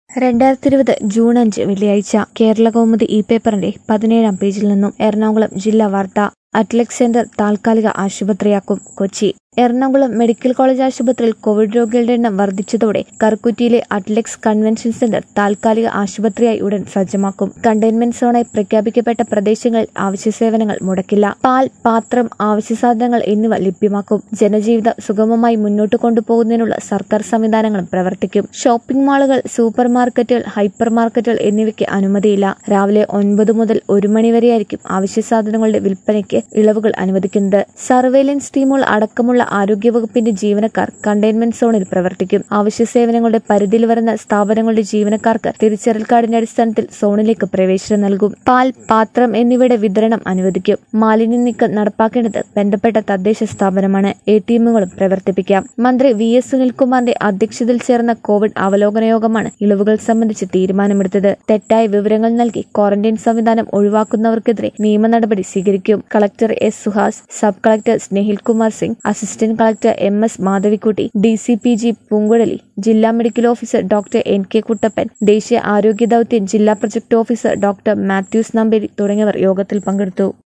രണ്ടായിരത്തി ഇരുപത് ജൂൺ അഞ്ച് വെള്ളിയാഴ്ച കേരള കൗമുദി ഇ പേപ്പറിന്റെ പതിനേഴാം പേജിൽ നിന്നും എറണാകുളം ജില്ലാ വാർത്ത അറ്റ്ലക് സെന്റർ താൽക്കാലിക ആശുപത്രിയാക്കും കൊച്ചി എറണാകുളം മെഡിക്കൽ കോളേജ് ആശുപത്രിയിൽ കോവിഡ് രോഗികളുടെ എണ്ണം വർദ്ധിച്ചതോടെ കറുക്കുറ്റിയിലെ അറ്റ്ലക്സ് കൺവെൻഷൻ സെന്റർ താൽക്കാലിക ആശുപത്രിയായി ഉടൻ സജ്ജമാക്കും കണ്ടെയ്ൻമെന്റ് സോണായി പ്രഖ്യാപിക്കപ്പെട്ട പ്രദേശങ്ങളിൽ ആവശ്യ സേവനങ്ങൾ മുടക്കില്ല പാൽ പാത്രം ആവശ്യ സാധനങ്ങൾ എന്നിവ ലഭ്യമാക്കും ജനജീവിതം സുഗമമായി മുന്നോട്ട് കൊണ്ടുപോകുന്നതിനുള്ള സർക്കാർ സംവിധാനങ്ങളും പ്രവർത്തിക്കും ഷോപ്പിംഗ് മാളുകൾ സൂപ്പർ മാർക്കറ്റുകൾ ഹൈപ്പർ മാർക്കറ്റുകൾ എന്നിവയ്ക്ക് അനുമതിയില്ല രാവിലെ ഒൻപത് മുതൽ ഒരു മണി വരെയായിരിക്കും അവശ്യ സാധനങ്ങളുടെ വിൽപ്പനയ്ക്ക് ഇളവുകൾ അനുവദിക്കുന്നത് സർവേലൻസ് ടീമുകൾ അടക്കമുള്ള ആരോഗ്യവകുപ്പിന്റെ ജീവനക്കാർ കണ്ടെയ്ൻമെന്റ് സോണിൽ പ്രവർത്തിക്കും അവശ്യ സേവനങ്ങളുടെ പരിധിയിൽ വരുന്ന സ്ഥാപനങ്ങളുടെ ജീവനക്കാർക്ക് തിരിച്ചറിയൽ കാർഡിന്റെ അടിസ്ഥാനത്തിൽ സോണിലേക്ക് പ്രവേശനം നൽകും പാൽ പാത്രം എന്നിവയുടെ വിതരണം അനുവദിക്കും മാലിന്യ നീക്കം നടപ്പാക്കേണ്ടത് ബന്ധപ്പെട്ട തദ്ദേശ സ്ഥാപനമാണ് എ ടി എമ്മുകളും പ്രവർത്തിപ്പിക്കാം മന്ത്രി വി എസ് സുനിൽകുമാറിന്റെ അധ്യക്ഷതയിൽ ചേർന്ന കോവിഡ് അവലോകന യോഗമാണ് ഇളവുകൾ സംബന്ധിച്ച് തീരുമാനമെടുത്തത് തെറ്റായ വിവരങ്ങൾ നൽകി ക്വാറന്റൈൻ സംവിധാനം ഒഴിവാക്കുന്നവർക്കെതിരെ നിയമ നടപടി സ്വീകരിക്കും collector S Suhas sub collector Snehil Kumar Singh assistant collector M S Madhavikutty D C P G Poonkuzhali ജില്ലാ medical officer doctor N K Kuttappan ദേശീയ ആരോഗ്യ ദൌത്യം ജില്ലാ project officer doctor Mathews Namperi തുടങ്ങിയവർ യോഗത്തിൽ പങ്കെടുത്തു